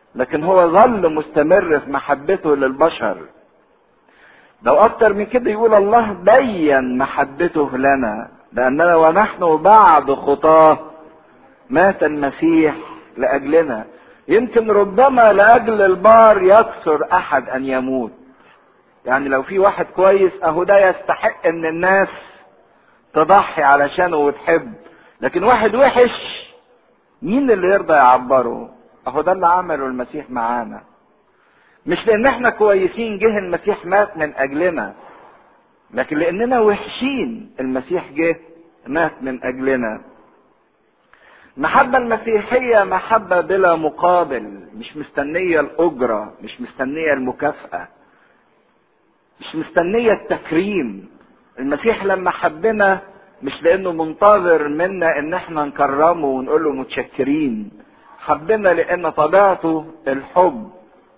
لكن هو ظل مستمر في محبته للبشر لو اكتر من كده يقول الله بين محبته لنا لاننا ونحن بعد خطاه مات المسيح لاجلنا يمكن ربما لاجل البار يكثر احد ان يموت يعني لو في واحد كويس اهو ده يستحق ان الناس تضحي علشانه وتحب لكن واحد وحش مين اللي يرضى يعبره اهو ده اللي عمله المسيح معانا مش لان احنا كويسين جه المسيح مات من اجلنا لكن لاننا وحشين المسيح جه مات من اجلنا المحبة المسيحية محبة بلا مقابل مش مستنية الأجرة مش مستنية المكافأة مش مستنية التكريم المسيح لما حبنا مش لأنه منتظر منا إن احنا نكرمه ونقول له متشكرين حبنا لأن طبيعته الحب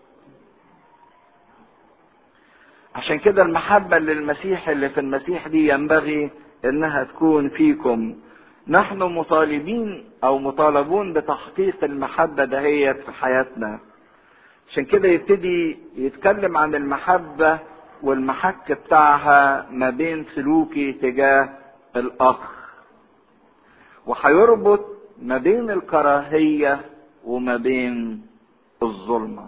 عشان كده المحبة للمسيح اللي في المسيح دي ينبغي انها تكون فيكم نحن مطالبين او مطالبون بتحقيق المحبة دهيت في حياتنا عشان كده يبتدي يتكلم عن المحبة والمحك بتاعها ما بين سلوكي تجاه الاخ وهيربط ما بين الكراهية وما بين الظلمه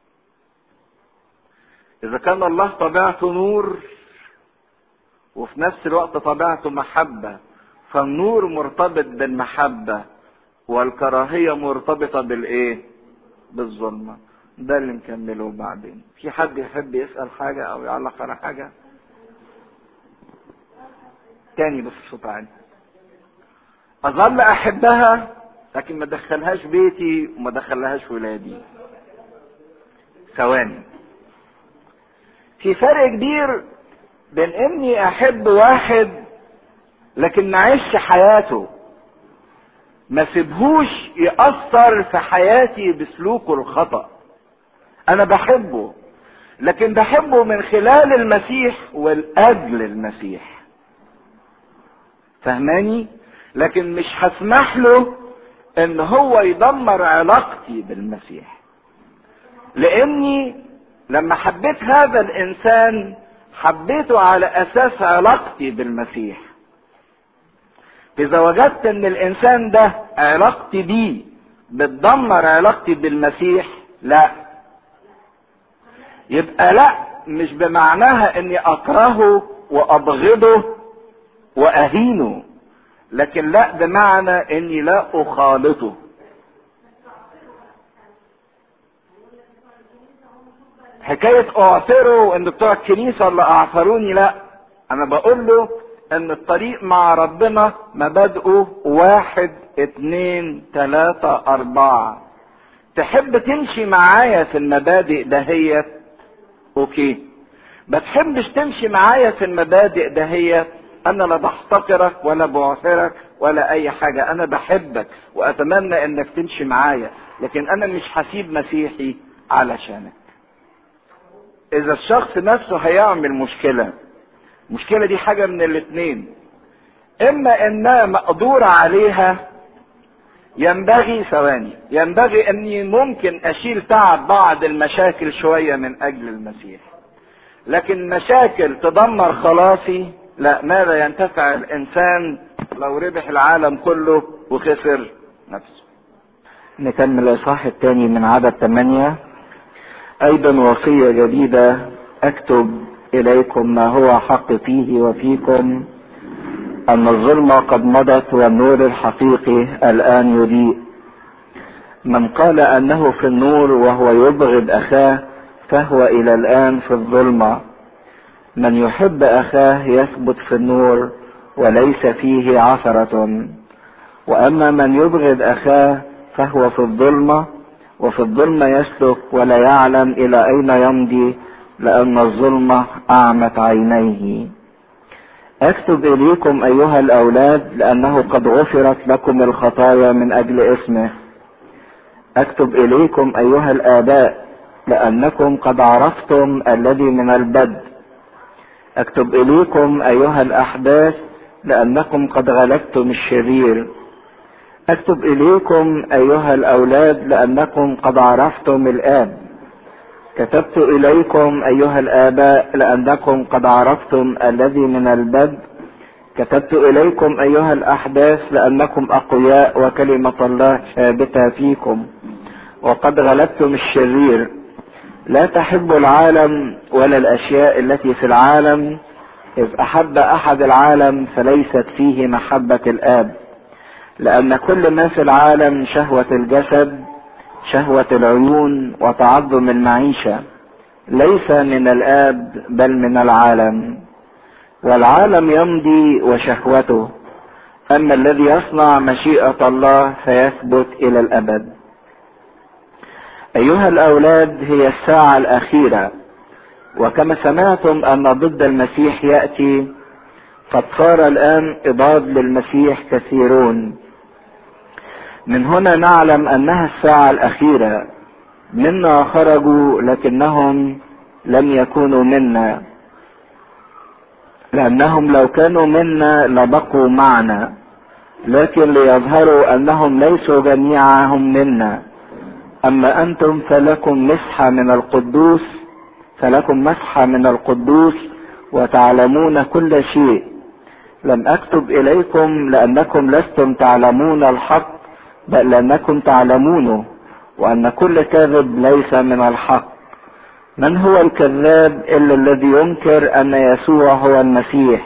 إذا كان الله طبيعته نور وفي نفس الوقت طبيعته محبة فالنور مرتبط بالمحبة والكراهية مرتبطة بالإيه؟ بالظلمة ده اللي نكمله بعدين في حد يحب يسأل حاجة أو يعلق على حاجة تاني بس صوت عالي أظل أحبها لكن ما دخلهاش بيتي وما دخلهاش ولادي ثواني في فرق كبير بين اني احب واحد لكن ما اعيش حياته ما سيبهوش يأثر في حياتي بسلوكه الخطأ انا بحبه لكن بحبه من خلال المسيح والاجل المسيح فهماني لكن مش هسمح له ان هو يدمر علاقتي بالمسيح لاني لما حبيت هذا الانسان حبيته على اساس علاقتي بالمسيح اذا وجدت ان الانسان ده علاقتي بيه بتدمر علاقتي بالمسيح لا يبقى لا مش بمعناها اني اكرهه وابغضه واهينه لكن لا بمعنى اني لا اخالطه حكاية اعثره ان بتوع الكنيسة اللي اعثروني لا انا بقول له ان الطريق مع ربنا مبادئه واحد اتنين تلاتة اربعة تحب تمشي معايا في المبادئ دهيت اوكي ما تحبش تمشي معايا في المبادئ دهيت انا لا بحتقرك ولا بعثرك ولا اي حاجة انا بحبك واتمنى انك تمشي معايا لكن انا مش هسيب مسيحي علشانك اذا الشخص نفسه هيعمل مشكلة المشكلة دي حاجة من الاتنين اما انها مقدورة عليها ينبغي ثواني ينبغي اني ممكن اشيل تعب بعض المشاكل شوية من اجل المسيح لكن مشاكل تدمر خلاصي لا ماذا ينتفع الانسان لو ربح العالم كله وخسر نفسه نكمل الاصحاح الثاني من عدد ثمانية ايضا وصية جديدة اكتب اليكم ما هو حق فيه وفيكم ان الظلمة قد مضت والنور الحقيقي الان يضيء من قال انه في النور وهو يبغض اخاه فهو الى الان في الظلمة من يحب اخاه يثبت في النور وليس فيه عثرة واما من يبغض اخاه فهو في الظلمة وفي الظلمة يسلك ولا يعلم الى اين يمضي لان الظلمة اعمت عينيه اكتب اليكم ايها الاولاد لانه قد غفرت لكم الخطايا من اجل اسمه اكتب اليكم ايها الاباء لانكم قد عرفتم الذي من البدء اكتب اليكم ايها الاحداث لانكم قد غلبتم الشرير اكتب اليكم ايها الاولاد لانكم قد عرفتم الاب كتبت اليكم ايها الاباء لانكم قد عرفتم الذي من البدء كتبت اليكم ايها الاحداث لانكم اقوياء وكلمه الله ثابته فيكم وقد غلبتم الشرير لا تحبوا العالم ولا الاشياء التي في العالم اذ احب احد العالم فليست فيه محبه الاب لان كل ما في العالم شهوه الجسد شهوه العيون وتعظم المعيشه ليس من الاب بل من العالم والعالم يمضي وشهوته اما الذي يصنع مشيئه الله فيثبت الى الابد ايها الاولاد هي الساعه الاخيره وكما سمعتم ان ضد المسيح ياتي قد صار الان اضاد للمسيح كثيرون من هنا نعلم انها الساعه الاخيره منا خرجوا لكنهم لم يكونوا منا لانهم لو كانوا منا لبقوا معنا لكن ليظهروا انهم ليسوا جميعهم منا اما انتم فلكم مسحه من القدوس فلكم مسحه من القدوس وتعلمون كل شيء لم اكتب اليكم لانكم لستم تعلمون الحق بل لانكم تعلمونه وان كل كاذب ليس من الحق من هو الكذاب الا الذي ينكر ان يسوع هو المسيح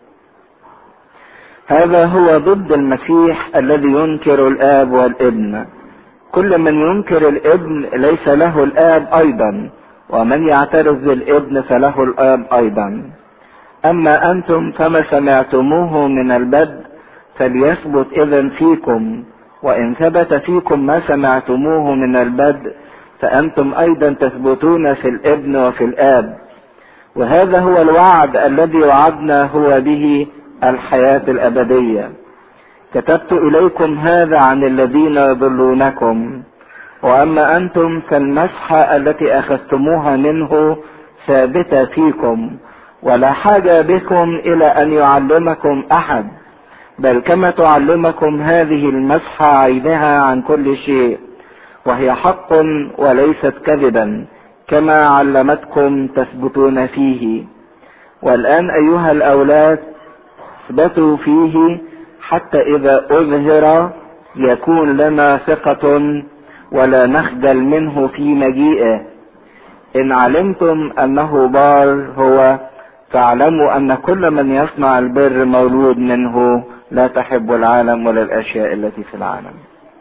هذا هو ضد المسيح الذي ينكر الاب والابن كل من ينكر الابن ليس له الاب ايضا ومن يعترف بالابن فله الاب ايضا اما انتم فما سمعتموه من البدء فليثبت اذا فيكم وان ثبت فيكم ما سمعتموه من البدء فانتم ايضا تثبتون في الابن وفي الاب وهذا هو الوعد الذي وعدنا هو به الحياه الابديه كتبت اليكم هذا عن الذين يضلونكم واما انتم فالمسحه التي اخذتموها منه ثابته فيكم ولا حاجه بكم الى ان يعلمكم احد بل كما تعلمكم هذه المسحه عينها عن كل شيء وهي حق وليست كذبا كما علمتكم تثبتون فيه والان ايها الاولاد اثبتوا فيه حتى اذا اظهر يكون لنا ثقة ولا نخجل منه في مجيئه ان علمتم انه بار هو فاعلموا ان كل من يصنع البر مولود منه لا تحب العالم ولا الاشياء التي في العالم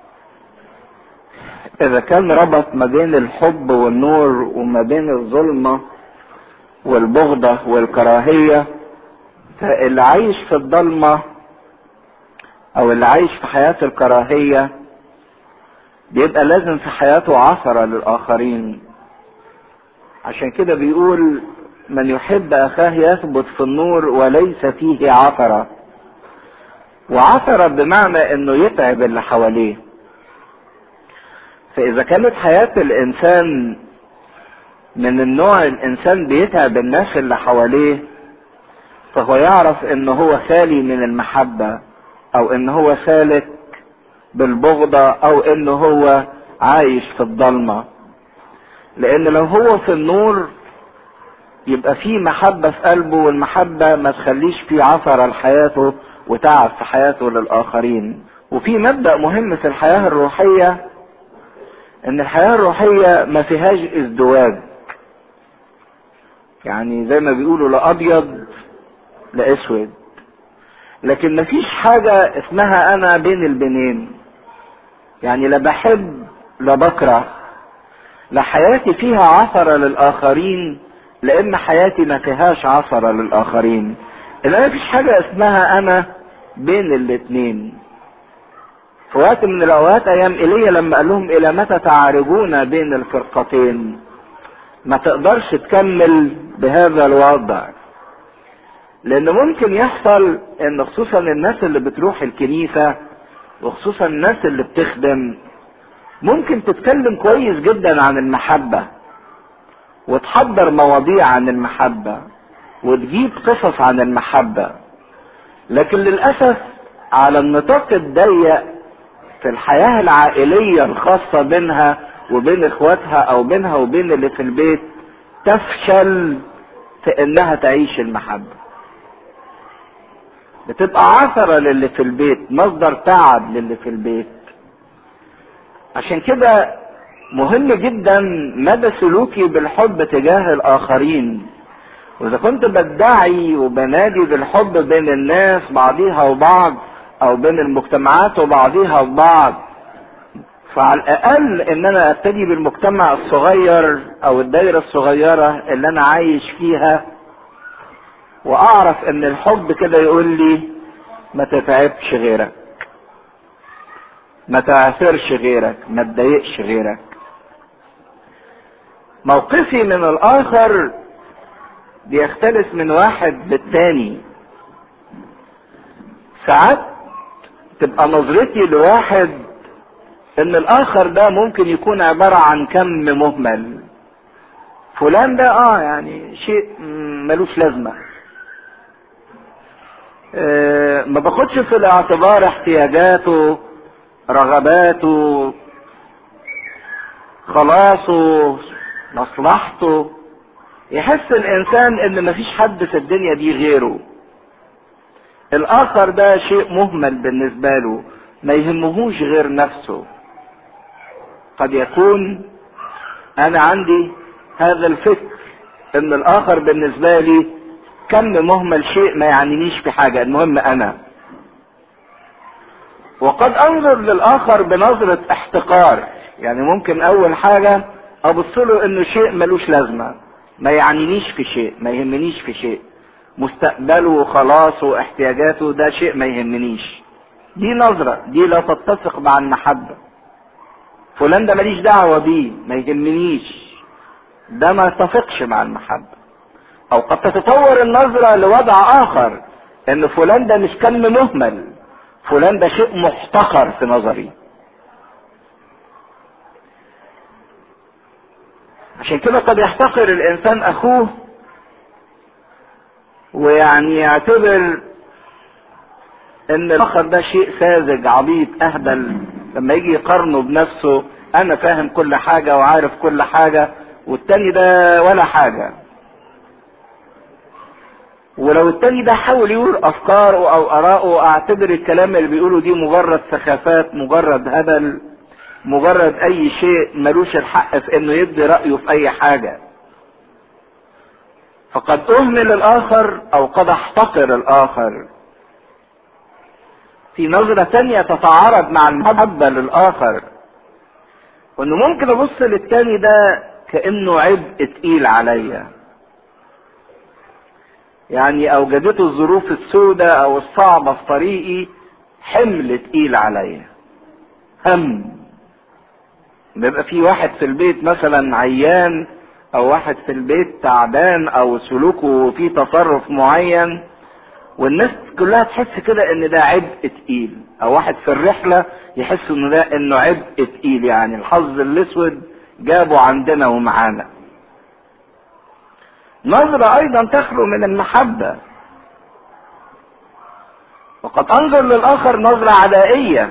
اذا كان ربط ما بين الحب والنور وما بين الظلمة والبغضة والكراهية فاللي عايش في الضلمة او اللي عايش في حياة الكراهية بيبقى لازم في حياته عثرة للآخرين عشان كده بيقول من يحب أخاه يثبت في النور وليس فيه عثرة وعثرة بمعنى انه يتعب اللي حواليه فإذا كانت حياة الإنسان من النوع الإنسان بيتعب الناس اللي حواليه فهو يعرف إن هو خالي من المحبة أو إن هو سالك بالبغضة أو إن هو عايش في الضلمة لأن لو هو في النور يبقى في محبة في قلبه والمحبة ما تخليش في عثرة لحياته وتعب في حياته للآخرين وفي مبدأ مهم في الحياة الروحية ان الحياة الروحية ما فيهاش ازدواج يعني زي ما بيقولوا لا ابيض لا اسود لكن ما فيش حاجة اسمها انا بين البنين يعني لا بحب لا بكره لا حياتي فيها عثرة للاخرين لان حياتي ما فيهاش عثرة للاخرين انما ما فيش حاجة اسمها انا بين الاتنين في وقت من الاوقات ايام ايليا لما قال لهم الى متى تعارجون بين الفرقتين ما تقدرش تكمل بهذا الوضع لان ممكن يحصل ان خصوصا الناس اللي بتروح الكنيسة وخصوصا الناس اللي بتخدم ممكن تتكلم كويس جدا عن المحبة وتحضر مواضيع عن المحبة وتجيب قصص عن المحبة لكن للأسف على النطاق الضيق في الحياة العائلية الخاصة بينها وبين اخواتها او بينها وبين اللي في البيت تفشل في انها تعيش المحبة بتبقى عثرة للي في البيت مصدر تعب للي في البيت عشان كده مهم جدا مدى سلوكي بالحب تجاه الاخرين واذا كنت بدعي وبنادي بالحب بين الناس بعضيها وبعض او بين المجتمعات وبعضيها وبعض فعلى الاقل ان انا ابتدي بالمجتمع الصغير او الدايره الصغيره اللي انا عايش فيها واعرف ان الحب كده يقول لي ما تتعبش غيرك ما تعثرش غيرك ما تضايقش غيرك موقفي من الاخر بيختلف من واحد للتاني ساعات تبقى نظرتي لواحد ان الاخر ده ممكن يكون عبارة عن كم مهمل فلان ده اه يعني شيء ملوش لازمة آه ما باخدش في الاعتبار احتياجاته رغباته خلاصه مصلحته يحس الانسان ان مفيش حد في الدنيا دي غيره الاخر ده شيء مهمل بالنسبة له ما يهمهوش غير نفسه قد يكون انا عندي هذا الفكر ان الاخر بالنسبة لي كم مهمل شيء ما يعنينيش في حاجة المهم انا وقد انظر للاخر بنظرة احتقار يعني ممكن اول حاجة ابص له انه شيء ملوش لازمة ما يعنينيش في شيء ما يهمنيش في شيء مستقبله وخلاصه واحتياجاته ده شيء ما يهمنيش دي نظرة دي لا تتفق مع المحبة فلان ده ماليش دعوة بيه ما يهمنيش ده ما يتفقش مع المحبة او قد تتطور النظرة لوضع اخر ان فلان ده مش كم مهمل فلان ده شيء محتقر في نظري عشان كده قد يحتقر الانسان اخوه ويعني يعتبر ان الاخر ده شيء ساذج عبيط اهبل لما يجي يقارنه بنفسه انا فاهم كل حاجة وعارف كل حاجة والتاني ده ولا حاجة ولو التاني ده حاول يقول افكاره او اراءه اعتبر الكلام اللي بيقوله دي مجرد سخافات مجرد هبل مجرد اي شيء ملوش الحق في انه يدي رأيه في اي حاجة فقد اهمل الاخر او قد احتقر الاخر في نظرة تانية تتعارض مع المحبة للاخر وانه ممكن ابص للتاني ده كانه عبء تقيل عليا يعني اوجدته الظروف السوداء او الصعبة في طريقي حمل تقيل عليا هم بيبقى في واحد في البيت مثلا عيان او واحد في البيت تعبان او سلوكه فيه تصرف معين والناس كلها تحس كده ان ده عبء تقيل او واحد في الرحلة يحس انه ده انه عبء تقيل يعني الحظ الاسود جابه عندنا ومعانا نظرة ايضا تخلو من المحبة وقد انظر للاخر نظرة عدائية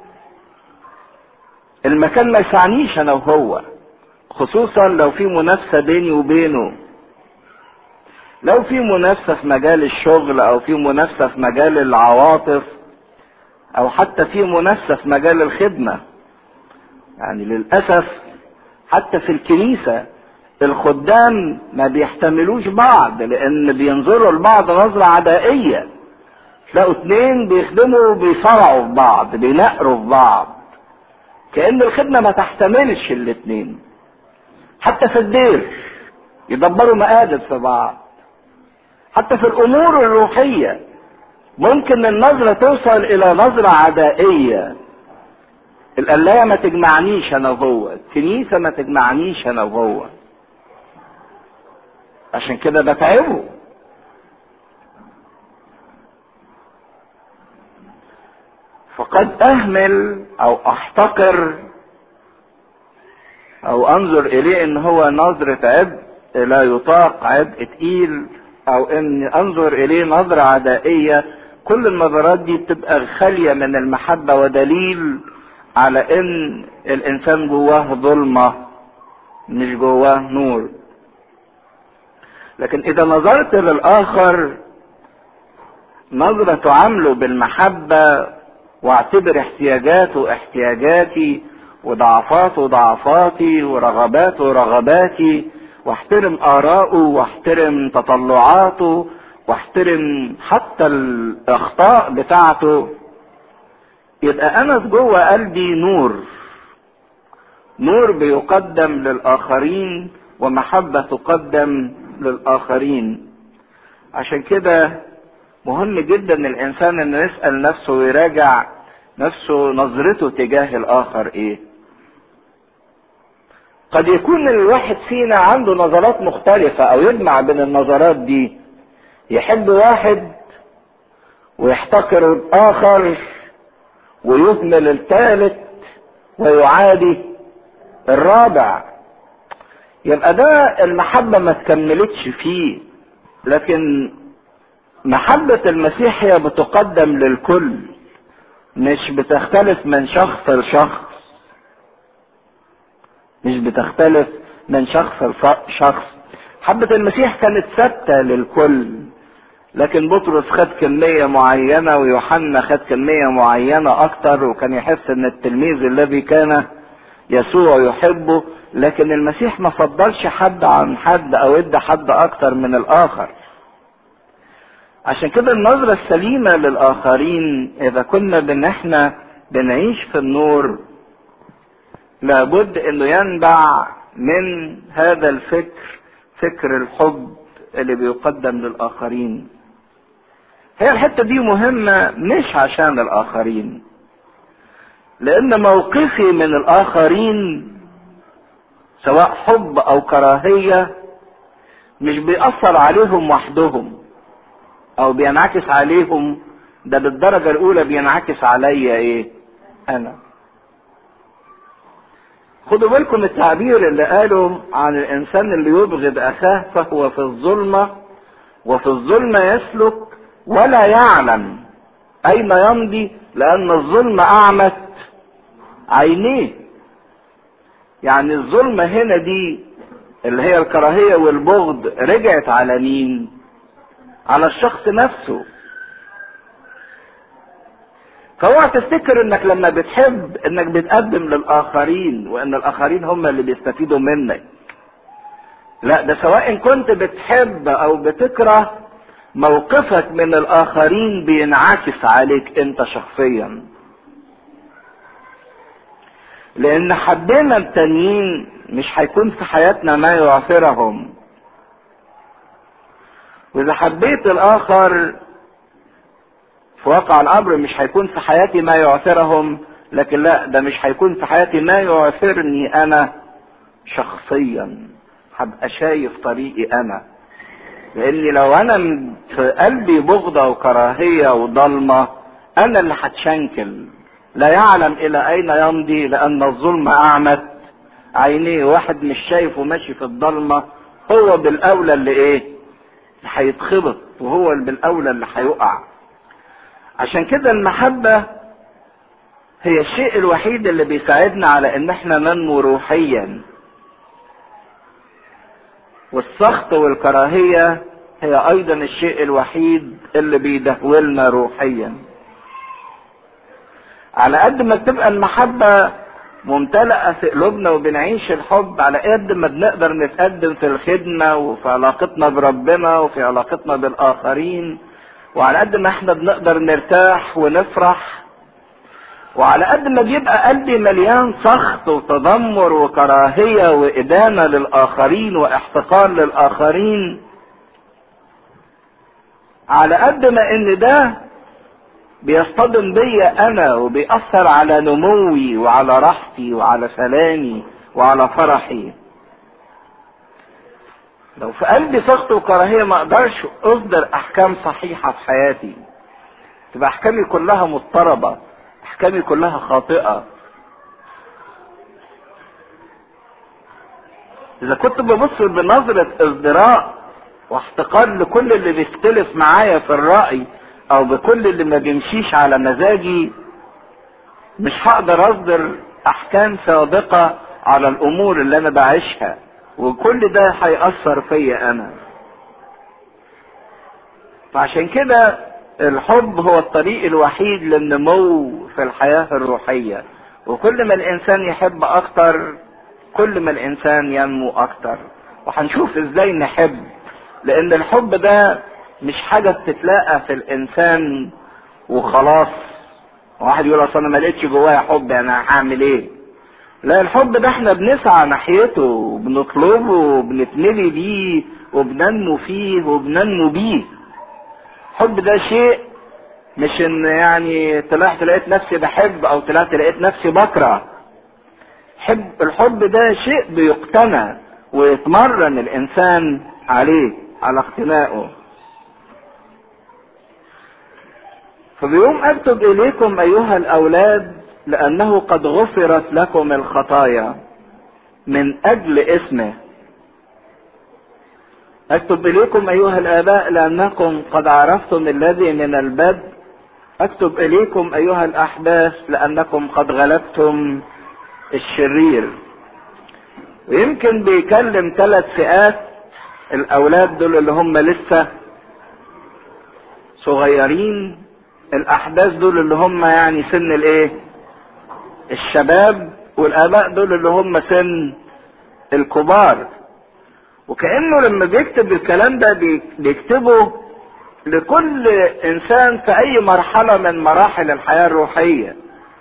المكان ما يسعنيش انا وهو خصوصا لو في منافسة بيني وبينه لو في منافسة في مجال الشغل او في منافسة في مجال العواطف او حتى في منافسة في مجال الخدمة يعني للأسف حتى في الكنيسة الخدام ما بيحتملوش بعض لان بينظروا لبعض نظرة عدائية تلاقوا اتنين بيخدموا بيصارعوا في بعض بينقروا في بعض كأن الخدمة ما تحتملش الاتنين حتى في الدير يدبروا مقادب في بعض حتى في الامور الروحية ممكن النظرة توصل الى نظرة عدائية القلاية ما تجمعنيش انا وهو الكنيسة ما تجمعنيش انا وهو عشان كده بتعبه فقد اهمل او احتقر او انظر اليه ان هو نظرة عبء لا يطاق عبء تقيل او ان انظر اليه نظرة عدائية كل النظرات دي بتبقى خالية من المحبة ودليل على ان الانسان جواه ظلمة مش جواه نور لكن اذا نظرت للاخر نظرة تعامله بالمحبة واعتبر احتياجاته احتياجاتي وضعفاته ضعفاتي ورغباته رغباتي واحترم آراءه واحترم تطلعاته واحترم حتى الأخطاء بتاعته يبقى أنا في جوه قلبي نور نور بيقدم للآخرين ومحبة تقدم للآخرين عشان كده مهم جدا الإنسان إنه يسأل نفسه ويراجع نفسه نظرته تجاه الآخر إيه قد يكون الواحد فينا عنده نظرات مختلفة او يجمع بين النظرات دي يحب واحد ويحتقر الاخر ويهمل الثالث ويعادي الرابع يبقى ده المحبة ما تكملتش فيه لكن محبة المسيح هي بتقدم للكل مش بتختلف من شخص لشخص مش بتختلف من شخص لشخص حبة المسيح كانت ثابتة للكل لكن بطرس خد كمية معينة ويوحنا خد كمية معينة أكتر وكان يحس إن التلميذ الذي كان يسوع يحبه لكن المسيح ما فضلش حد عن حد أو ادى حد أكتر من الآخر عشان كده النظرة السليمة للآخرين إذا كنا بإن إحنا بنعيش في النور لابد انه ينبع من هذا الفكر فكر الحب اللي بيقدم للاخرين هي الحته دي مهمه مش عشان الاخرين لان موقفي من الاخرين سواء حب او كراهيه مش بيأثر عليهم وحدهم او بينعكس عليهم ده بالدرجه الاولى بينعكس عليا ايه انا خدوا بالكم التعبير اللي قاله عن الانسان اللي يبغض اخاه فهو في الظلمه وفي الظلمه يسلك ولا يعلم اين يمضي لان الظلمه اعمت عينيه يعني الظلمه هنا دي اللي هي الكراهيه والبغض رجعت على مين على الشخص نفسه فاوعى تفتكر انك لما بتحب انك بتقدم للاخرين وان الاخرين هم اللي بيستفيدوا منك لا ده سواء كنت بتحب او بتكره موقفك من الاخرين بينعكس عليك انت شخصيا لان حبينا التانيين مش هيكون في حياتنا ما يعثرهم واذا حبيت الاخر في واقع الامر مش هيكون في حياتي ما يعثرهم لكن لا ده مش هيكون في حياتي ما يعثرني انا شخصيا هبقى شايف طريقي انا لاني لو انا في قلبي بغضة وكراهية وضلمة انا اللي هتشنكل لا يعلم الى اين يمضي لان الظلم اعمت عينيه واحد مش شايف وماشي في الضلمة هو بالاولى اللي ايه اللي هيتخبط وهو بالاولى اللي هيقع عشان كده المحبة هي الشيء الوحيد اللي بيساعدنا على ان احنا ننمو روحيا والسخط والكراهية هي ايضا الشيء الوحيد اللي بيدهولنا روحيا على قد ما تبقى المحبة ممتلئة في قلوبنا وبنعيش الحب على قد ما بنقدر نتقدم في الخدمة وفي علاقتنا بربنا وفي علاقتنا بالآخرين وعلى قد ما احنا بنقدر نرتاح ونفرح وعلى قد ما بيبقى قلبي مليان سخط وتذمر وكراهية وإدانة للآخرين واحتقار للآخرين على قد ما إن ده بيصطدم بيا أنا وبيأثر على نموي وعلى راحتي وعلى سلامي وعلى فرحي لو في قلبي سخط وكراهيه ما اقدرش اصدر احكام صحيحه في حياتي تبقى احكامي كلها مضطربه احكامي كلها خاطئه اذا كنت ببص بنظره ازدراء واحتقار لكل اللي بيختلف معايا في الراي او بكل اللي ما بيمشيش على مزاجي مش هقدر اصدر احكام سابقة على الامور اللي انا بعيشها وكل ده هيأثر فيا انا فعشان كده الحب هو الطريق الوحيد للنمو في الحياة الروحية وكل ما الانسان يحب اكتر كل ما الانسان ينمو اكتر وهنشوف ازاي نحب لان الحب ده مش حاجة بتتلاقى في الانسان وخلاص واحد يقول اصل انا ما لقيتش جوايا حب انا هعمل ايه لا الحب ده احنا بنسعى ناحيته وبنطلبه وبنتملي بيه وبننمو فيه وبننمو بيه الحب ده شيء مش ان يعني طلعت لقيت نفسي بحب او طلعت لقيت نفسي بكره حب الحب ده شيء بيقتنى ويتمرن الانسان عليه على اقتنائه فبيقوم اكتب اليكم ايها الاولاد لانه قد غفرت لكم الخطايا من اجل اسمه اكتب اليكم ايها الاباء لانكم قد عرفتم الذي من البدء اكتب اليكم ايها الاحداث لانكم قد غلبتم الشرير ويمكن بيكلم ثلاث فئات الاولاد دول اللي هم لسه صغيرين الاحداث دول اللي هم يعني سن الايه الشباب والاباء دول اللي هم سن الكبار وكانه لما بيكتب الكلام ده بيكتبه لكل انسان في اي مرحله من مراحل الحياه الروحيه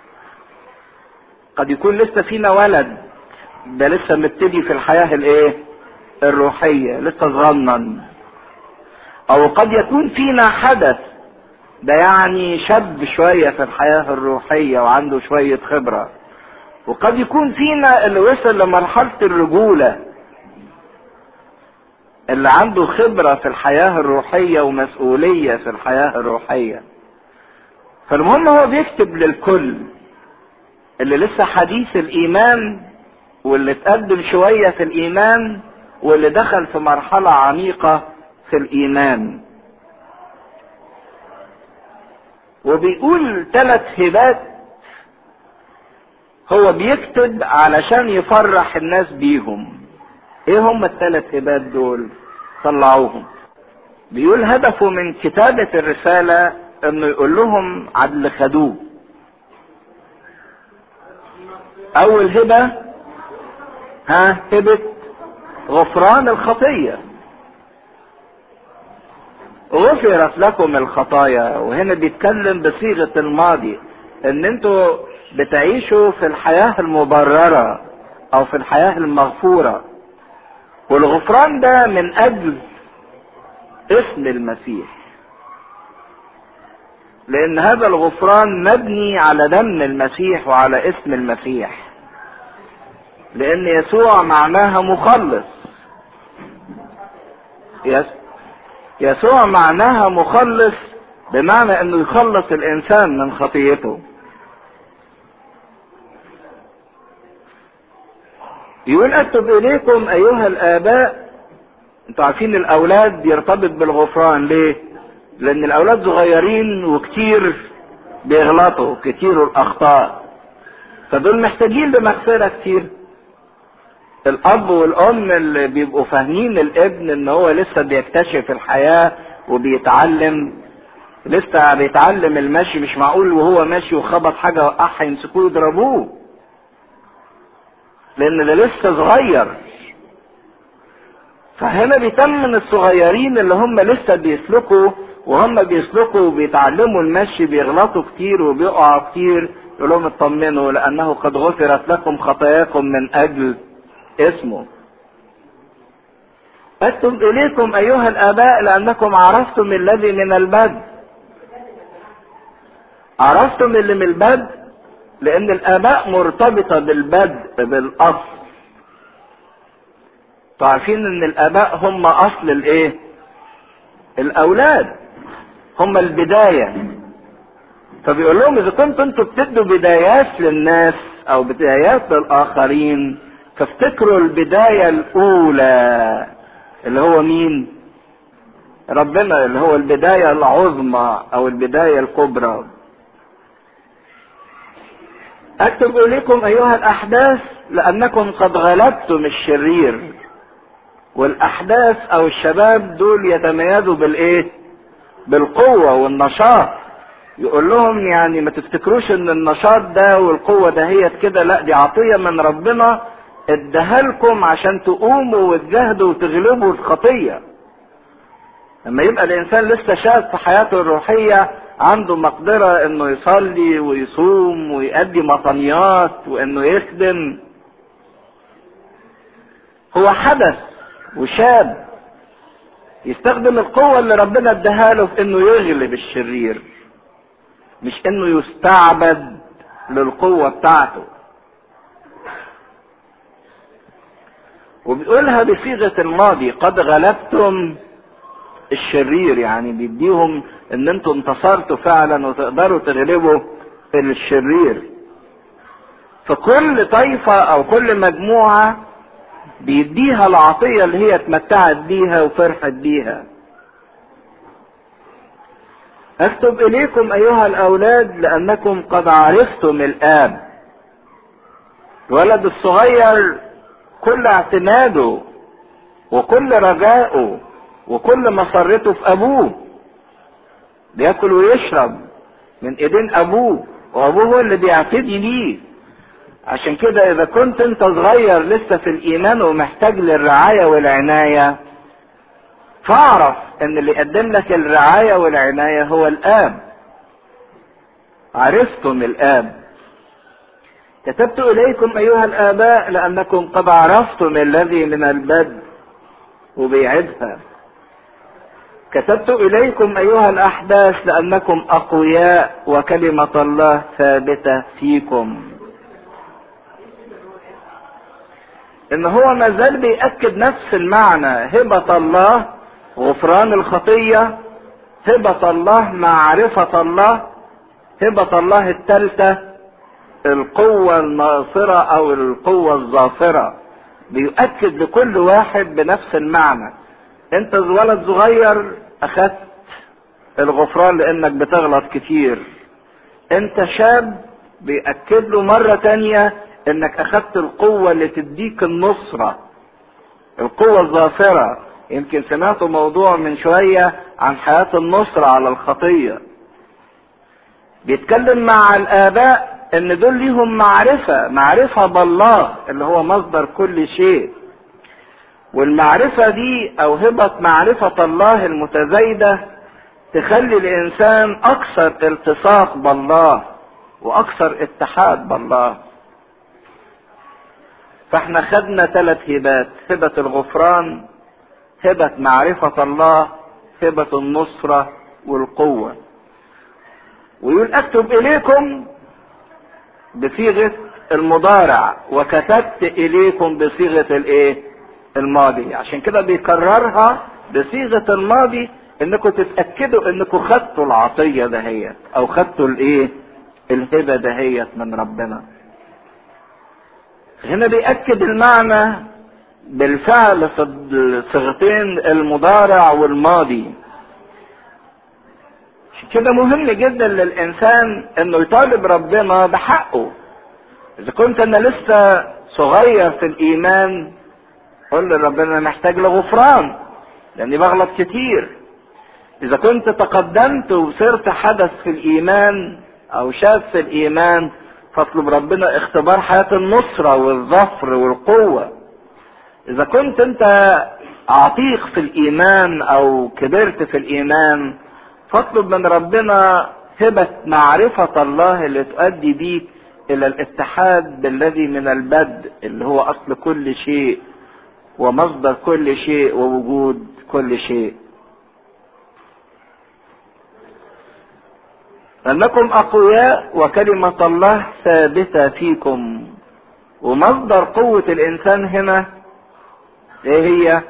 قد يكون لسه فينا ولد ده لسه مبتدي في الحياه الايه الروحيه لسه صغنن او قد يكون فينا حدث ده يعني شاب شوية في الحياة الروحية وعنده شوية خبرة وقد يكون فينا اللي وصل لمرحلة الرجولة اللي عنده خبرة في الحياة الروحية ومسؤولية في الحياة الروحية فالمهم هو بيكتب للكل اللي لسه حديث الإيمان واللي اتقدم شوية في الإيمان واللي دخل في مرحلة عميقة في الإيمان وبيقول ثلاث هبات هو بيكتب علشان يفرح الناس بيهم ايه هم الثلاث هبات دول طلعوهم بيقول هدفه من كتابة الرسالة انه يقول لهم على اللي خدوه اول هبة ها هبة غفران الخطية غفرت لكم الخطايا وهنا بيتكلم بصيغة الماضي ان انتوا بتعيشوا في الحياة المبررة او في الحياة المغفورة والغفران ده من اجل اسم المسيح لان هذا الغفران مبني على دم المسيح وعلى اسم المسيح لان يسوع معناها مخلص يسوع معناها مخلص بمعنى انه يخلص الانسان من خطيته يقول اكتب اليكم ايها الاباء انتوا عارفين الاولاد يرتبط بالغفران ليه لان الاولاد صغيرين وكتير بيغلطوا كتير الاخطاء فدول محتاجين لمغفرة كتير الاب والام اللي بيبقوا فاهمين الابن ان هو لسه بيكتشف الحياة وبيتعلم لسه بيتعلم المشي مش معقول وهو ماشي وخبط حاجة وقعها يمسكوه يضربوه لان ده لسه صغير فهنا بيتمن الصغيرين اللي هم لسه بيسلكوا وهم بيسلكوا وبيتعلموا المشي بيغلطوا كتير وبيقعوا كتير يقول لهم اطمنوا لانه قد غفرت لكم خطاياكم من اجل اسمه اكتب اليكم ايها الاباء لانكم عرفتم الذي من البدء عرفتم اللي من البدء لان الاباء مرتبطه بالبدء بالاصل عارفين ان الاباء هم اصل الايه الاولاد هم البدايه فبيقول لهم اذا كنتوا انتوا بتدوا بدايات للناس او بدايات للاخرين فافتكروا البدايه الاولى اللي هو مين ربنا اللي هو البدايه العظمى او البدايه الكبرى اكتب اليكم ايها الاحداث لانكم قد غلبتم الشرير والاحداث او الشباب دول يتميزوا بالايه بالقوة والنشاط يقول لهم يعني ما تفتكروش ان النشاط ده والقوة دهيت كده لا دي عطية من ربنا اداها لكم عشان تقوموا وتجاهدوا وتغلبوا الخطية لما يبقى الانسان لسه شاب في حياته الروحية عنده مقدرة انه يصلي ويصوم ويأدي مطنيات وانه يخدم هو حدث وشاب يستخدم القوة اللي ربنا اداها له في انه يغلب الشرير مش انه يستعبد للقوة بتاعته وبيقولها بصيغة الماضي قد غلبتم الشرير يعني بيديهم ان انتوا انتصرتوا فعلا وتقدروا تغلبوا الشرير فكل طائفة او كل مجموعة بيديها العطية اللي هي اتمتعت بيها وفرحت بيها اكتب اليكم ايها الاولاد لانكم قد عرفتم الاب الولد الصغير كل اعتماده وكل رجائه وكل مسرته في ابوه بياكل ويشرب من ايدين ابوه وابوه هو اللي بيعتدي بيه عشان كده اذا كنت انت صغير لسه في الايمان ومحتاج للرعايه والعنايه فاعرف ان اللي يقدم لك الرعايه والعنايه هو الاب عرفتم الاب كتبت اليكم ايها الاباء لانكم قد عرفتم الذي من البدء وبيعدها كتبت اليكم ايها الاحداث لانكم اقوياء وكلمه الله ثابته فيكم ان هو ما زال بيأكد نفس المعنى هبة الله غفران الخطية هبة الله معرفة الله هبة الله الثالثة القوة الناصرة او القوة الظافرة بيؤكد لكل واحد بنفس المعنى انت ولد صغير اخذت الغفران لانك بتغلط كتير انت شاب بيأكد له مرة تانية انك اخذت القوة اللي تديك النصرة القوة الظافرة يمكن سمعتوا موضوع من شوية عن حياة النصرة على الخطية بيتكلم مع الاباء ان دول ليهم معرفة معرفة بالله اللي هو مصدر كل شيء والمعرفة دي او هبة معرفة الله المتزايدة تخلي الانسان اكثر التصاق بالله واكثر اتحاد بالله فاحنا خدنا ثلاث هبات هبة الغفران هبة معرفة الله هبة النصرة والقوة ويقول اكتب اليكم بصيغة المضارع وكتبت اليكم بصيغة الايه الماضي عشان كده بيكررها بصيغة الماضي انكم تتأكدوا انكم خدتوا العطية دهيت او خدتوا الايه الهبة دهيت من ربنا هنا بيأكد المعنى بالفعل في الصيغتين المضارع والماضي عشان كده مهم جدا للانسان انه يطالب ربنا بحقه اذا كنت انا لسه صغير في الايمان قول لربنا انا محتاج لغفران لاني بغلط كتير اذا كنت تقدمت وصرت حدث في الايمان او شاب في الايمان فاطلب ربنا اختبار حياة النصرة والظفر والقوة اذا كنت انت عتيق في الايمان او كبرت في الايمان فاطلب من ربنا هبة معرفة الله اللي تؤدي بيك الى الاتحاد بالذي من البدء اللي هو اصل كل شيء ومصدر كل شيء ووجود كل شيء انكم اقوياء وكلمة الله ثابتة فيكم ومصدر قوة الانسان هنا ايه هي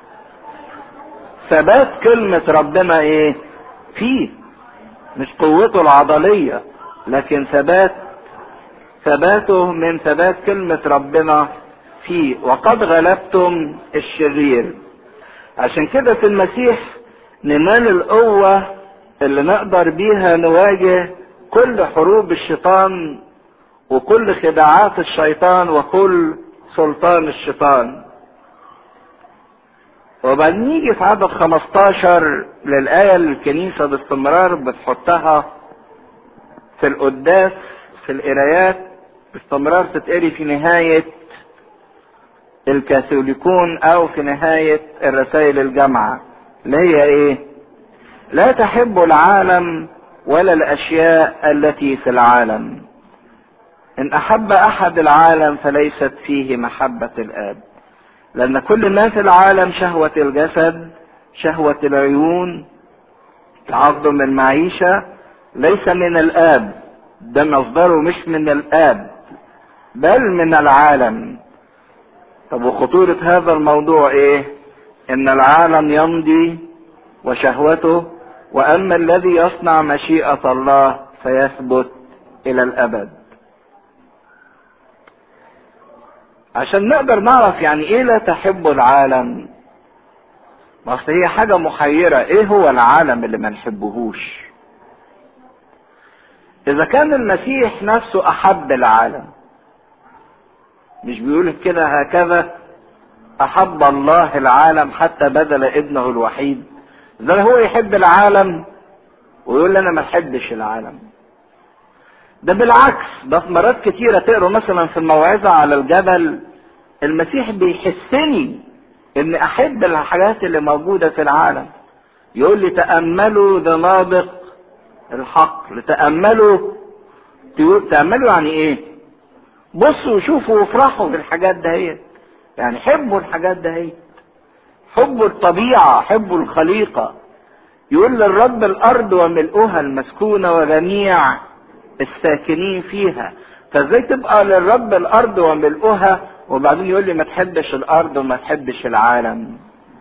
ثبات كلمة ربنا ايه فيه مش قوته العضلية لكن ثبات ثباته من ثبات كلمة ربنا فيه وقد غلبتم الشرير عشان كده في المسيح ننال القوة اللي نقدر بيها نواجه كل حروب الشيطان وكل خداعات الشيطان وكل سلطان الشيطان وبعدين نيجي في عدد 15 للآية اللي الكنيسة باستمرار بتحطها في القداس في القرايات باستمرار تتقري في نهاية الكاثوليكون أو في نهاية الرسائل الجامعة اللي هي إيه؟ لا تحب العالم ولا الأشياء التي في العالم إن أحب أحد العالم فليست فيه محبة الآب لأن كل ما في العالم شهوة الجسد شهوة العيون تعظم المعيشة ليس من الآب ده مصدره مش من الآب بل من العالم طب وخطورة هذا الموضوع ايه ان العالم يمضي وشهوته واما الذي يصنع مشيئة الله فيثبت الى الابد عشان نقدر نعرف يعني ايه لا تحب العالم اصل هي حاجة محيرة ايه هو العالم اللي ما نحبهوش اذا كان المسيح نفسه احب العالم مش بيقول كده هكذا احب الله العالم حتى بذل ابنه الوحيد ده هو يحب العالم ويقول لي انا ما احبش العالم ده بالعكس ده في مرات كتيرة تقروا مثلا في الموعظة على الجبل المسيح بيحسني ان احب الحاجات اللي موجودة في العالم يقول لي تأملوا ذنابق الحقل تأملوا تأملوا يعني ايه بصوا وشوفوا وافرحوا بالحاجات دهيت يعني حبوا الحاجات دهيت حبوا الطبيعة حبوا الخليقة يقول للرب الأرض وملؤها المسكونة وجميع الساكنين فيها فازاي تبقى للرب الأرض وملؤها وبعدين يقول لي ما تحبش الأرض وما تحبش العالم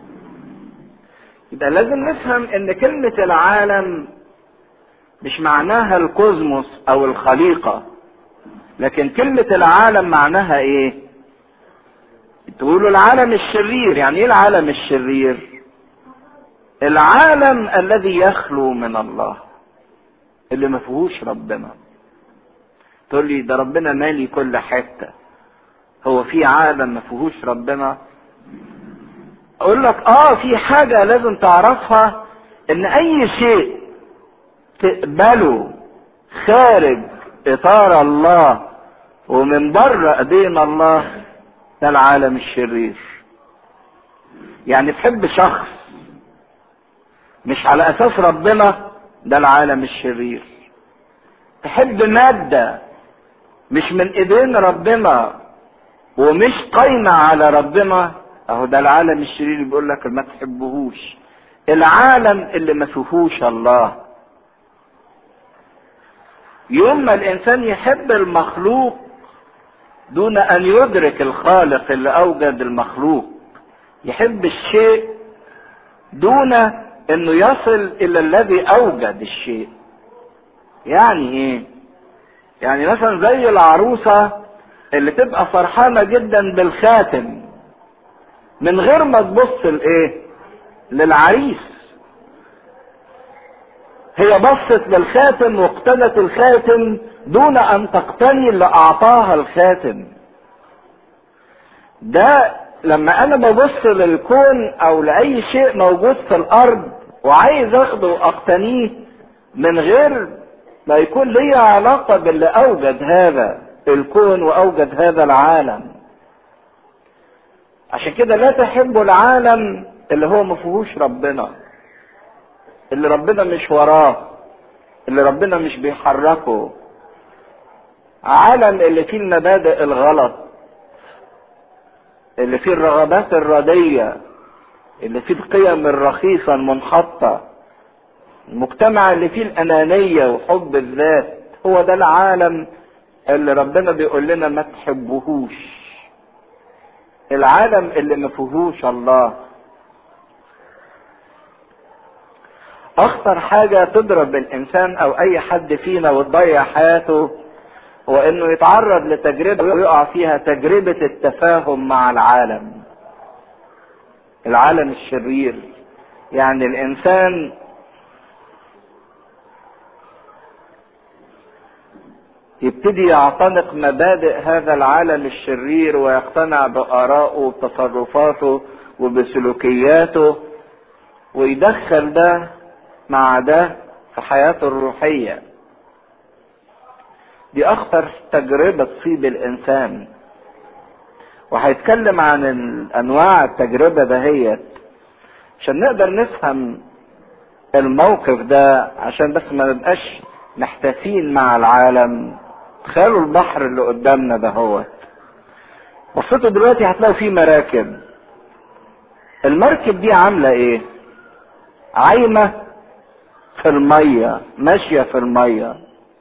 يبقى لازم نفهم ان كلمة العالم مش معناها الكوزموس او الخليقة لكن كلمة العالم معناها ايه تقولوا العالم الشرير يعني ايه العالم الشرير العالم الذي يخلو من الله اللي ما فيهوش ربنا تقول لي ده ربنا مالي كل حته هو في عالم ما فيهوش ربنا اقول لك اه في حاجه لازم تعرفها ان اي شيء تقبله خارج اطار الله ومن بره ايدينا الله ده العالم الشرير يعني تحب شخص مش على اساس ربنا ده العالم الشرير تحب مادة مش من ايدين ربنا ومش قايمة على ربنا اهو ده العالم الشرير بيقول لك ما تحبهوش العالم اللي ما فيهوش الله يوم ما الانسان يحب المخلوق دون ان يدرك الخالق اللي اوجد المخلوق يحب الشيء دون انه يصل الى الذي اوجد الشيء يعني ايه يعني مثلا زي العروسة اللي تبقى فرحانة جدا بالخاتم من غير ما تبص لايه للعريس هي بصت للخاتم واقتنت الخاتم دون ان تقتني اللي اعطاها الخاتم ده لما انا ببص للكون او لاي شيء موجود في الارض وعايز اخده واقتنيه من غير ما يكون لي علاقة باللي اوجد هذا الكون واوجد هذا العالم عشان كده لا تحبوا العالم اللي هو ما فيهوش ربنا اللي ربنا مش وراه اللي ربنا مش بيحركه عالم اللي فيه المبادئ الغلط اللي فيه الرغبات الردية اللي فيه القيم الرخيصة المنحطة المجتمع اللي فيه الأنانية وحب الذات هو ده العالم اللي ربنا بيقول لنا ما تحبوهوش العالم اللي ما فيهوش الله اخطر حاجة تضرب الانسان او اي حد فينا وتضيع حياته هو انه يتعرض لتجربة ويقع فيها تجربة التفاهم مع العالم العالم الشرير يعني الانسان يبتدي يعتنق مبادئ هذا العالم الشرير ويقتنع بآرائه وبتصرفاته وبسلوكياته ويدخل ده مع ده في حياته الروحية دي أخطر تجربة تصيب الإنسان وهيتكلم عن أنواع التجربة دهيت عشان نقدر نفهم الموقف ده عشان بس ما نبقاش محتفين مع العالم تخيلوا البحر اللي قدامنا ده هو بصيتوا دلوقتي هتلاقوا فيه مراكب المركب دي عاملة ايه عايمة في المية ماشية في المية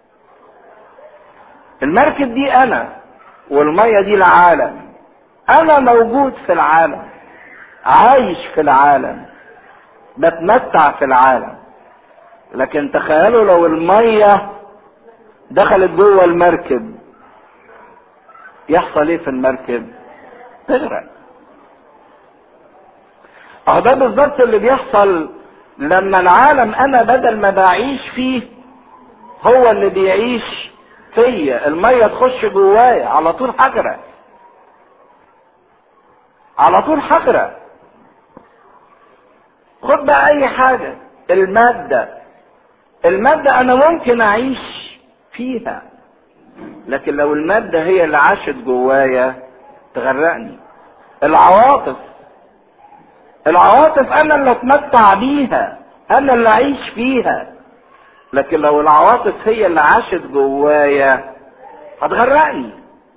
المركب دي انا والمية دي العالم انا موجود في العالم عايش في العالم بتمتع في العالم لكن تخيلوا لو المية دخلت جوه المركب يحصل ايه في المركب تغرق اهو ده بالظبط اللي بيحصل لما العالم انا بدل ما بعيش فيه هو اللي بيعيش فيا المية تخش جوايا على طول هغرق على طول هغرق خد بقى اي حاجة المادة المادة انا ممكن اعيش فيها لكن لو المادة هي اللي عاشت جوايا تغرقني العواطف العواطف انا اللي اتمتع بيها انا اللي اعيش فيها لكن لو العواطف هي اللي عاشت جوايا هتغرقني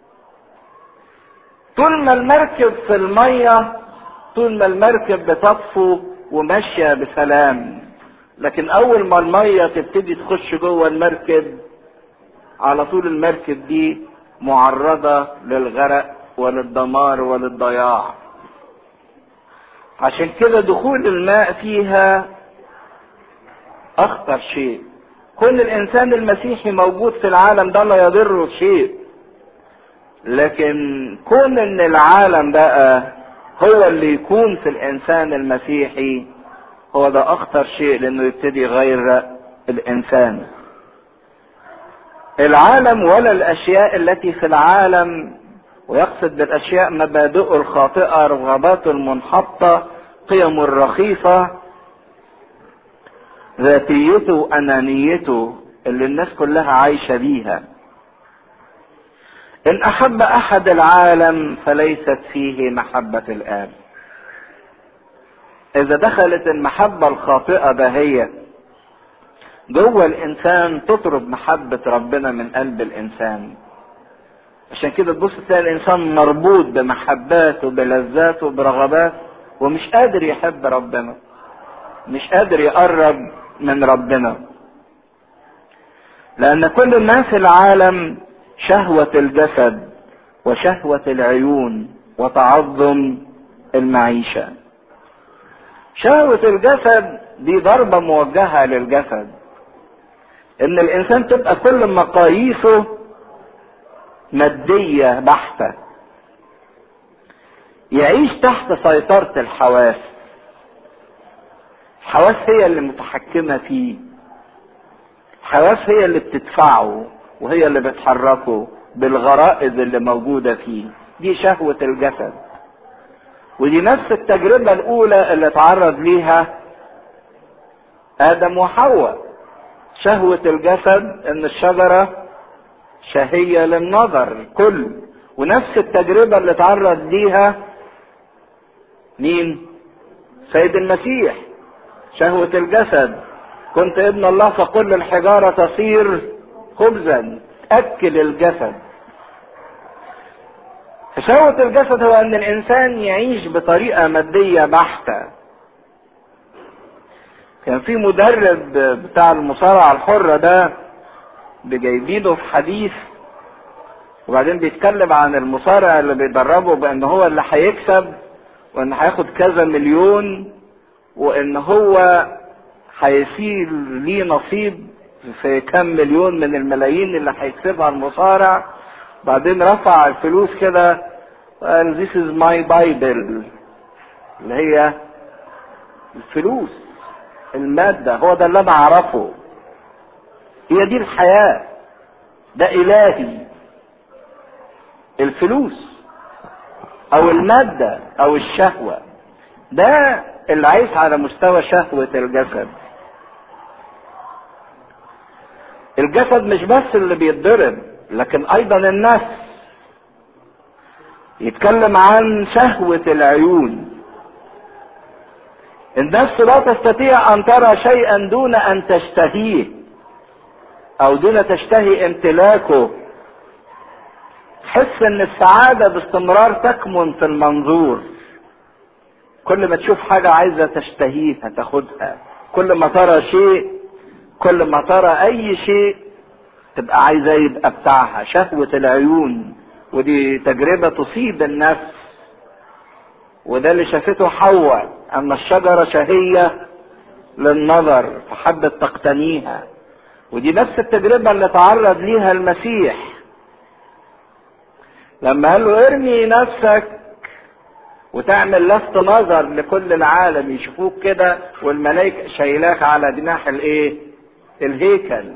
طول ما المركب في المية طول ما المركب بتطفو وماشية بسلام لكن اول ما المية تبتدي تخش جوه المركب على طول المركب دي معرضة للغرق وللدمار وللضياع عشان كده دخول الماء فيها اخطر شيء كون الانسان المسيحي موجود في العالم ده لا يضره شيء لكن كون ان العالم بقى هو اللي يكون في الانسان المسيحي هو ده اخطر شيء لانه يبتدي يغير الانسان العالم ولا الاشياء التي في العالم ويقصد بالاشياء مبادئه الخاطئه رغباته المنحطه قيمه الرخيصه ذاتيته وانانيته اللي الناس كلها عايشه بيها ان احب احد العالم فليست فيه محبه الاب اذا دخلت المحبه الخاطئه دهيت جوه الانسان تطرد محبه ربنا من قلب الانسان عشان كده تبص تلاقي الانسان مربوط بمحباته بلذاته برغبات ومش قادر يحب ربنا مش قادر يقرب من ربنا لان كل ما في العالم شهوة الجسد وشهوة العيون وتعظم المعيشة شهوة الجسد دي ضربة موجهة للجسد ان الانسان تبقى كل مقاييسه مادية بحتة يعيش تحت سيطرة الحواس الحواس هي اللي متحكمة فيه الحواس هي اللي بتدفعه وهي اللي بتحركه بالغرائز اللي موجودة فيه دي شهوة الجسد ودي نفس التجربة الأولى اللي اتعرض ليها آدم وحواء شهوة الجسد إن الشجرة شهية للنظر الكل ونفس التجربة اللي اتعرض ليها مين؟ سيد المسيح شهوة الجسد كنت ابن الله فقل الحجارة تصير خبزا تأكل الجسد شهوة الجسد هو ان الانسان يعيش بطريقة مادية بحتة كان في مدرب بتاع المصارعة الحرة ده بجايبينه في حديث وبعدين بيتكلم عن المصارع اللي بيدربه بان هو اللي هيكسب وان هياخد كذا مليون وان هو هيصير ليه نصيب في كم مليون من الملايين اللي هيكسبها المصارع بعدين رفع الفلوس كده وقال this is my bible اللي هي الفلوس المادة هو ده اللي انا اعرفه هي دي الحياة ده الهي الفلوس او المادة او الشهوة ده اللي عايش على مستوى شهوة الجسد الجسد مش بس اللي بيتضرب لكن ايضا النفس يتكلم عن شهوة العيون النفس لا تستطيع ان ترى شيئا دون ان تشتهيه او دون تشتهي امتلاكه تحس ان السعادة باستمرار تكمن في المنظور كل ما تشوف حاجة عايزة تشتهيها تاخدها كل ما ترى شيء كل ما ترى اي شيء تبقى عايزة يبقى بتاعها شهوة العيون ودي تجربة تصيب النفس وده اللي شافته حواء ان الشجرة شهية للنظر فحبت تقتنيها ودي نفس التجربة اللي تعرض ليها المسيح لما قال له ارمي نفسك وتعمل لفت نظر لكل العالم يشوفوك كده والملائكة شايلاك على جناح الايه الهيكل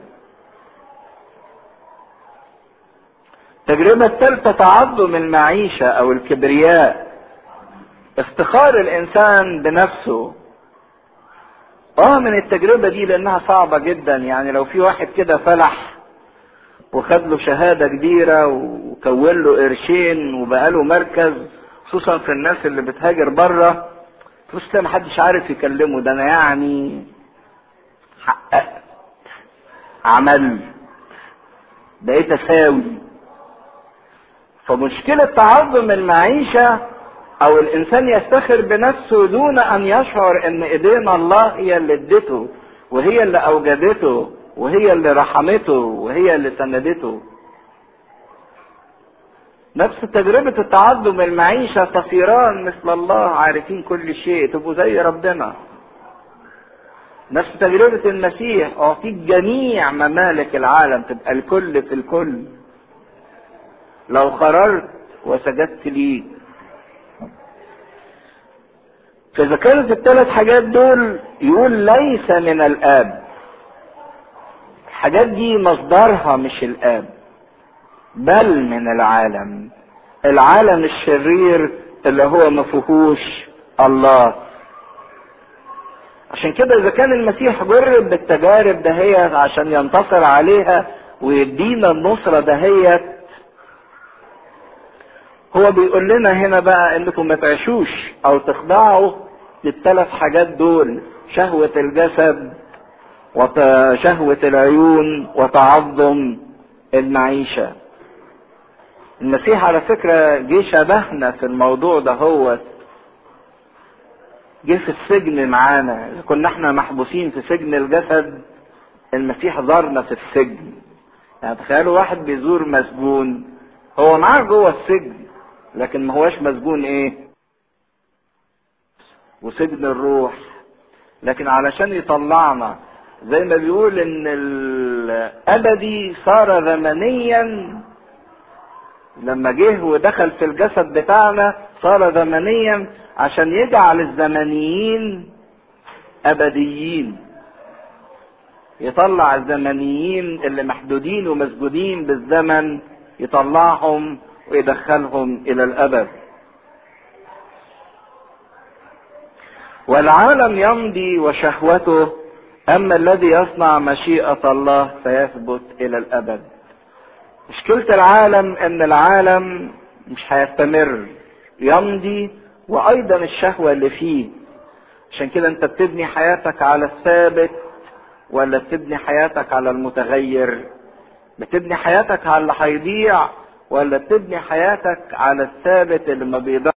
التجربة الثالثة تعظم المعيشة او الكبرياء افتخار الانسان بنفسه اه من التجربة دي لانها صعبة جدا يعني لو في واحد كده فلح وخد له شهادة كبيرة وكون له قرشين وبقى له مركز خصوصا في الناس اللي بتهاجر بره تبص ما حدش عارف يكلمه ده انا يعني حققت عملت بقيت اساوي فمشكلة تعظم المعيشة او الانسان يفتخر بنفسه دون ان يشعر ان ايدين الله هي اللي ادته وهي اللي اوجدته وهي اللي رحمته وهي اللي سندته نفس تجربة التعظم المعيشة تصيران مثل الله عارفين كل شيء تبقوا زي ربنا نفس تجربة المسيح أعطيك جميع ممالك العالم تبقى الكل في الكل لو قررت وسجدت ليه فإذا كانت الثلاث حاجات دول يقول ليس من الآب الحاجات دي مصدرها مش الآب بل من العالم العالم الشرير اللي هو ما فيهوش الله عشان كده اذا كان المسيح جرب بالتجارب دهيت عشان ينتصر عليها ويدينا النصرة دهيت هو بيقول لنا هنا بقى انكم ما تعيشوش او تخضعوا للثلاث حاجات دول شهوة الجسد وشهوة العيون وتعظم المعيشة المسيح على فكرة جه شبهنا في الموضوع ده هو جه في السجن معانا إذا كنا احنا محبوسين في سجن الجسد المسيح زارنا في السجن يعني تخيلوا واحد بيزور مسجون هو معاه جوه السجن لكن ما هواش مسجون ايه وسجن الروح لكن علشان يطلعنا زي ما بيقول ان الابدي صار زمنيا لما جه ودخل في الجسد بتاعنا صار زمنيا عشان يجعل الزمنيين ابديين يطلع الزمنيين اللي محدودين ومسجونين بالزمن يطلعهم ويدخلهم الى الابد والعالم يمضي وشهوته اما الذي يصنع مشيئه الله فيثبت الى الابد مشكله العالم ان العالم مش هيستمر يمضي وايضا الشهوه اللي فيه عشان كده انت بتبني حياتك على الثابت ولا بتبني حياتك على المتغير بتبني حياتك على اللي هيضيع ولا بتبني حياتك على الثابت اللي ما بيضيع